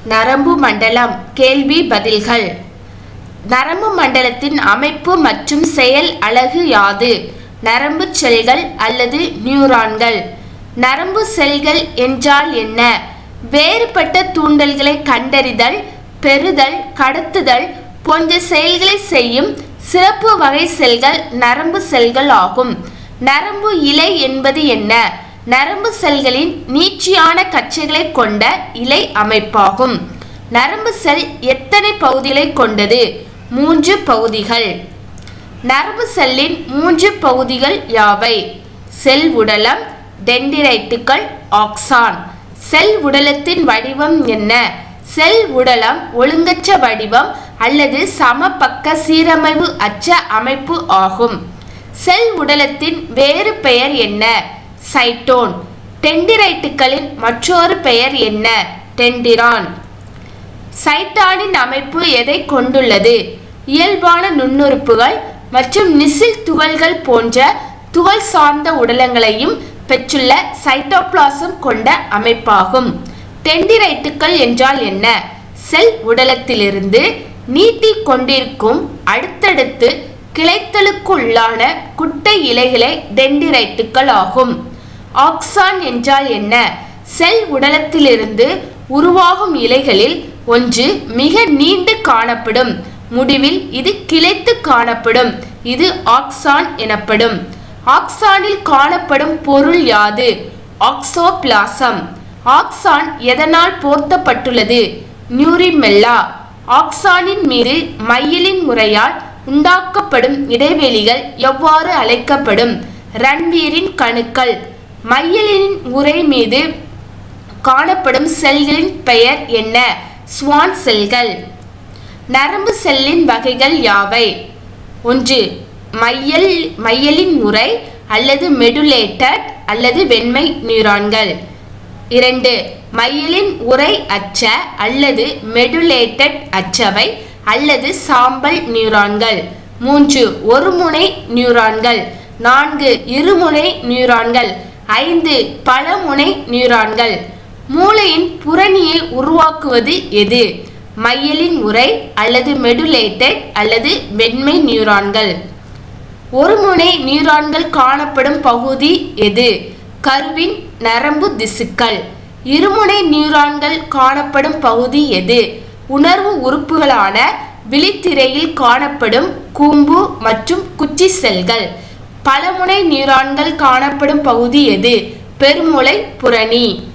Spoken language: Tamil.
நரம்பு மண்டலம் கேள்வி பதில்கள் நரம்பு மண்டலத்தின் அமைப்பு மற்றும் செயல் அலகு யாது நரம்பு செல்கள் அல்லது நியூரான்கள் நரம்பு செல்கள் என்றால் என்ன வேறுபட்ட தூண்டல்களை கண்டறிதல் பெறுதல் கடத்துதல் போன்ற செயல்களை செய்யும் சிறப்பு வகை செல்கள் நரம்பு செல்கள் ஆகும் நரம்பு இலை என்பது என்ன நரம்பு செல்களின் நீட்சியான கச்சைகளை கொண்ட இலை அமைப்பாகும் நரம்பு செல் எத்தனை பகுதிகளை கொண்டது மூன்று பகுதிகள் நரம்பு செல்லின் மூன்று பகுதிகள் யாவை செல் உடலம் டெண்டிரைட்டுகள் ஆக்சான் செல் உடலத்தின் வடிவம் என்ன செல் உடலம் ஒழுங்கற்ற வடிவம் அல்லது சமபக்க சீரமைவு அற்ற அமைப்பு ஆகும் செல் உடலத்தின் வேறு பெயர் என்ன சைட்டோன் டெண்டிரைட்டுகளின் மற்றொரு பெயர் என்ன டெண்டிரான் சைட்டானின் அமைப்பு எதை கொண்டுள்ளது இயல்பான நுண்ணுறுப்புகள் மற்றும் நிசில் துகள்கள் போன்ற துகள் சார்ந்த உடலங்களையும் பெற்றுள்ள சைட்டோபிளாசம் கொண்ட அமைப்பாகும் டெண்டிரைட்டுகள் என்றால் என்ன செல் உடலத்திலிருந்து நீட்டிக் கொண்டிருக்கும் அடுத்தடுத்து கிளைத்தலுக்குள்ளான குட்டை இலைகளே டெண்டிரைட்டுகள் ஆகும் ஆக்சான் என்றால் என்ன செல் உடலத்திலிருந்து உருவாகும் இலைகளில் ஒன்று மிக நீண்டு காணப்படும் முடிவில் இது கிளைத்து காணப்படும் இது ஆக்சான் எனப்படும் ஆக்சானில் காணப்படும் பொருள் யாது ஆக்சோபிளாசம் ஆக்சான் எதனால் போர்த்தப்பட்டுள்ளது நியூரிமெல்லா ஆக்சானின் மீது மையலின் முறையால் உண்டாக்கப்படும் இடைவெளிகள் எவ்வாறு அழைக்கப்படும் ரன்வீரின் கணுக்கள் மையலின் உரை மீது காணப்படும் செல்களின் பெயர் என்ன ஸ்வான் செல்கள் நரம்பு செல்லின் வகைகள் யாவை ஒன்று மையல் மையலின் உரை அல்லது மெடுலேட்டட் அல்லது வெண்மை நியூரான்கள் இரண்டு மையலின் உரை அற்ற அல்லது மெடுலேட்டட் அற்றவை அல்லது சாம்பல் நியூரான்கள் மூன்று ஒருமுனை நியூரான்கள் நான்கு இருமுனை நியூரான்கள் ஐந்து பலமுனை நியூரான்கள் மூளையின் புறணியை உருவாக்குவது எது மையலின் உரை அல்லது மெடுலேட்டட் அல்லது வெண்மை நியூரான்கள் ஒருமுனை நியூரான்கள் காணப்படும் பகுதி எது கருவின் நரம்பு திசுக்கள் இருமுனை நியூரான்கள் காணப்படும் பகுதி எது உணர்வு உறுப்புகளான விழித்திரையில் காணப்படும் கூம்பு மற்றும் குச்சி செல்கள் பலமுனை நியூரான்கள் காணப்படும் பகுதி எது பெருமுளை புரணி